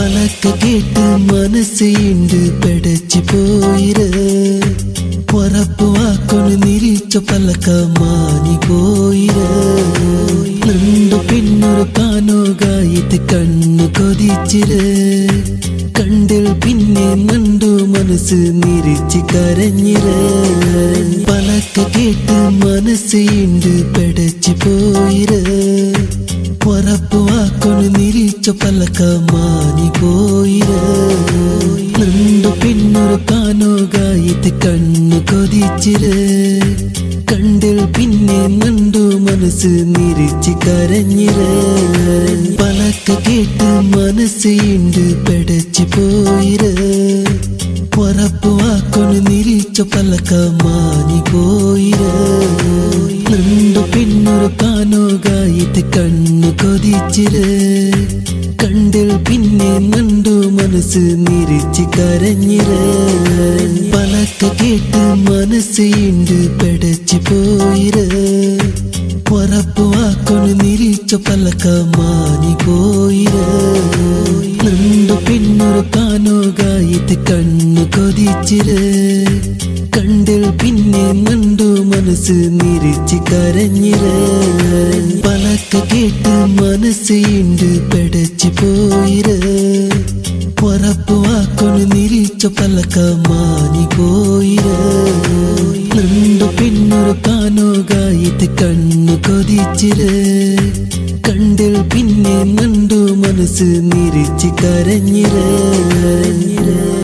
പലക്ക കേട്ട് മനസ്സുണ്ട് പെടച്ചു പോയിര പൊറപ്പ് വാക്കൊന്ന് നിരീച്ച പലക്ക മാനി പോയിര നണ്ടു പിന്നൊരു കാനോകായിട്ട് കണ്ണു കൊതിച്ചിര കണ്ടിൽ പിന്നെ നണ്ടു മനസ്സ് നിരിച്ച് കരഞ്ഞിര പലക്ക കേട്ട് മനസ്സുണ്ട് പെടച്ചു പോയിര പൊറപ്പ് വാക്കൊന്ന് നിരീച്ച പലക്ക മാനി പോയിര നണ്ടു പിന്നൊരു കാനോകായിട്ട് കണ്ണു കൊതിച്ചിര കണ്ടിൽ പിന്നെ നണ്ടു മനസ്സ് നിരിച്ച് കരഞ്ഞിര പലക്ക കേട്ട് മനസ്സുണ്ട് പെടച്ചു പോയിര പൊറപ്പ് വാക്കൊന്ന് നിരീച്ച പലക്ക മാനി പോയിര നണ്ടു പിന്നൊരു കാനോകായിട്ട് കണ്ണു കൊതിച്ചിര കണ്ടിൽ പിന്നെ നണ്ടു മനസ്സ് നിരിച്ച് കരഞ്ഞിര പലക്ക കേട്ട് മനസ്സുണ്ട് പെടച്ചു പോയിര പൊറപ്പ് വാക്കൊന്ന് നിരീച്ച പലക്ക മാനി പോയിര നണ്ടു പിന്നൊരു കാനോകായിട്ട് കണ്ണു കൊതിച്ചിര കണ്ടിൽ പിന്നെ നണ്ടു മനസ്സ് നിരിച്ച് കരഞ്ഞിര പലക്ക കേട്ട് മനസ്സുണ്ട് പെടച്ചു പോയിര പൊറപ്പ് വാക്കൊന്ന് നിരീച്ച പലക്ക മാനി പോയിര നണ്ടു പിന്നൊരു കാനോകായിട്ട് കണ്ണു കൊതിച്ചിര കണ്ടിൽ പിന്നെ നണ്ടു മനസ്സ് നിരിച്ച് കരഞ്ഞിര